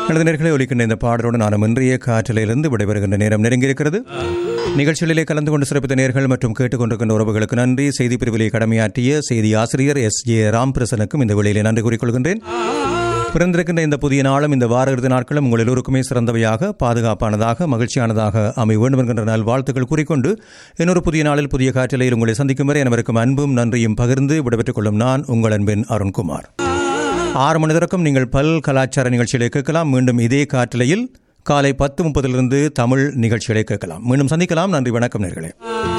எனது நேர்களை ஒலிக்கின்ற இந்த பாடலுடன் நான் இன்றைய காற்றலிலிருந்து விடைபெறுகின்ற நேரம் நெருங்கியிருக்கிறது நிகழ்ச்சிகளிலே கலந்து கொண்டு சிறப்பித்த நேர்கள் மற்றும் கேட்டுக்கொண்டிருக்கின்ற உறவுகளுக்கு நன்றி செய்தி பிரிவிலே கடமையாற்றிய செய்தி ஆசிரியர் எஸ் ஜே ராம்பிரசனுக்கும் இந்த வேளையிலே நன்றி கூறிக்கொள்கின்றேன் பிறந்திருக்கின்ற இந்த புதிய நாளும் இந்த வார இறுதி நாட்களும் உங்கள் எல்லோருக்குமே சிறந்தவையாக பாதுகாப்பானதாக மகிழ்ச்சியானதாக அமைய வேண்டும் என்கின்ற நல்வாழ்த்துக்கள் கூறிக்கொண்டு இன்னொரு புதிய நாளில் புதிய காற்றலையில் உங்களை சந்திக்கும் வரை அனைவருக்கும் அன்பும் நன்றியும் பகிர்ந்து விடைபெற்றுக் கொள்ளும் நான் உங்கள் அன்பின் அருண்குமார் ஆறு மணி வரைக்கும் நீங்கள் பல் கலாச்சார நிகழ்ச்சிகளை கேட்கலாம் மீண்டும் இதே காற்றலையில் காலை பத்து முப்பதிலிருந்து தமிழ் நிகழ்ச்சிகளை கேட்கலாம் மீண்டும் சந்திக்கலாம் நன்றி வணக்கம் நேர்களே